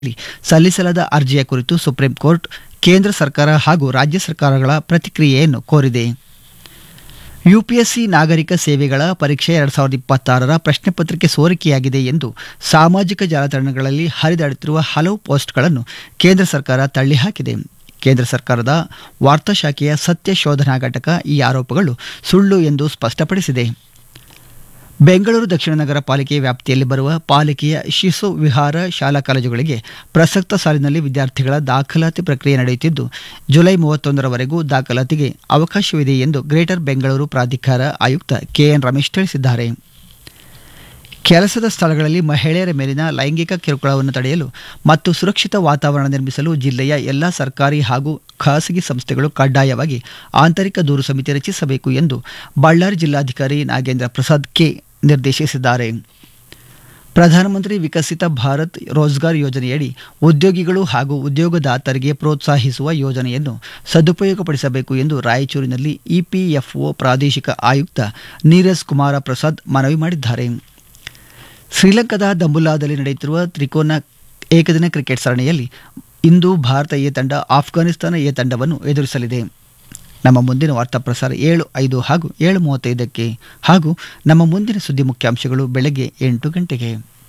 ಸಲ್ಲಿಸಲಾದ ಅರ್ಜಿಯ ಕುರಿತು supreme court ಕೇಂದ್ರ ಸರ್ಕಾರ ಹಾಗೂ ರಾಜ್ಯ ಸರ್ಕಾರಗಳ ಪ್ರತಿಕ್ರಿಯೆಯನ್ನು ಕೋರಿದೆ ಯುಪಿಎಸ್ಸಿ ನಾಗರಿಕ ಸೇವೆಗಳ ಪರೀಕ್ಷೆ ಎರಡ್ ಸಾವಿರದ ಇಪ್ಪತ್ತಾರರ ಪ್ರಶ್ನೆ ಪತ್ರಿಕೆ ಸೋರಿಕೆಯಾಗಿದೆ ಎಂದು ಸಾಮಾಜಿಕ ಜಾಲತಾಣಗಳಲ್ಲಿ ಹರಿದಾಡುತ್ತಿರುವ ಹಲವು ಪೋಸ್ಟ್ಗಳನ್ನು ಕೇಂದ್ರ ಸರ್ಕಾರ ತಳ್ಳಿಹಾಕಿದೆ ಕೇಂದ್ರ ಸರ್ಕಾರದ ವಾರ್ತಾ ಶಾಖೆಯ ಸತ್ಯ ಶೋಧನಾ ಘಟಕ ಈ ಆರೋಪಗಳು ಸುಳ್ಳು ಎಂದು ಸ್ಪಷ್ಟಪಡಿಸಿದೆ ಬೆಂಗಳೂರು ದಕ್ಷಿಣ ನಗರ ಪಾಲಿಕೆ ವ್ಯಾಪ್ತಿಯಲ್ಲಿ ಬರುವ ಪಾಲಿಕೆಯ ಶಿಶು ವಿಹಾರ ಶಾಲಾ ಕಾಲೇಜುಗಳಿಗೆ ಪ್ರಸಕ್ತ ಸಾಲಿನಲ್ಲಿ ವಿದ್ಯಾರ್ಥಿಗಳ ದಾಖಲಾತಿ ಪ್ರಕ್ರಿಯೆ ನಡೆಯುತ್ತಿದ್ದು ಜುಲೈ ಮೂವತ್ತೊಂದರವರೆಗೂ ದಾಖಲಾತಿಗೆ ಅವಕಾಶವಿದೆ ಎಂದು ಗ್ರೇಟರ್ ಬೆಂಗಳೂರು ಪ್ರಾಧಿಕಾರ ಆಯುಕ್ತ ಕೆಎನ್ ರಮೇಶ್ ತಿಳಿಸಿದ್ದಾರೆ ಕೆಲಸದ ಸ್ಥಳಗಳಲ್ಲಿ ಮಹಿಳೆಯರ ಮೇಲಿನ ಲೈಂಗಿಕ ಕಿರುಕುಳವನ್ನು ತಡೆಯಲು ಮತ್ತು ಸುರಕ್ಷಿತ ವಾತಾವರಣ ನಿರ್ಮಿಸಲು ಜಿಲ್ಲೆಯ ಎಲ್ಲ ಸರ್ಕಾರಿ ಹಾಗೂ ಖಾಸಗಿ ಸಂಸ್ಥೆಗಳು ಕಡ್ಡಾಯವಾಗಿ ಆಂತರಿಕ ದೂರು ಸಮಿತಿ ರಚಿಸಬೇಕು ಎಂದು ಬಳ್ಳಾರಿ ಜಿಲ್ಲಾಧಿಕಾರಿ ನಾಗೇಂದ್ರ ಪ್ರಸಾದ್ ಕೆ ನಿರ್ದೇಶಿಸಿದ್ದಾರೆ ಪ್ರಧಾನಮಂತ್ರಿ ವಿಕಸಿತ ಭಾರತ್ ರೋಜ್ಗಾರ್ ಯೋಜನೆಯಡಿ ಉದ್ಯೋಗಿಗಳು ಹಾಗೂ ಉದ್ಯೋಗದಾತರಿಗೆ ಪ್ರೋತ್ಸಾಹಿಸುವ ಯೋಜನೆಯನ್ನು ಸದುಪಯೋಗಪಡಿಸಬೇಕು ಎಂದು ರಾಯಚೂರಿನಲ್ಲಿ ಇಪಿಎಫ್ಒ ಪ್ರಾದೇಶಿಕ ಆಯುಕ್ತ ನೀರಜ್ ಕುಮಾರ ಪ್ರಸಾದ್ ಮನವಿ ಮಾಡಿದ್ದಾರೆ ಶ್ರೀಲಂಕಾದ ದಂಬುಲ್ಲಾದಲ್ಲಿ ನಡೆಯುತ್ತಿರುವ ತ್ರಿಕೋನ ಏಕದಿನ ಕ್ರಿಕೆಟ್ ಸರಣಿಯಲ್ಲಿ ಇಂದು ಭಾರತ ಎ ತಂಡ ಆಫ್ಘಾನಿಸ್ತಾನ ಎ ತಂಡವನ್ನು ಎದುರಿಸಲಿದೆ ನಮ್ಮ ಮುಂದಿನ ವಾರ್ತಾ ಪ್ರಸಾರ ಏಳು ಐದು ಹಾಗೂ ಏಳು ಮೂವತ್ತೈದಕ್ಕೆ ಹಾಗೂ ನಮ್ಮ ಮುಂದಿನ ಸುದ್ದಿ ಮುಖ್ಯಾಂಶಗಳು ಬೆಳಗ್ಗೆ ಎಂಟು ಗಂಟೆಗೆ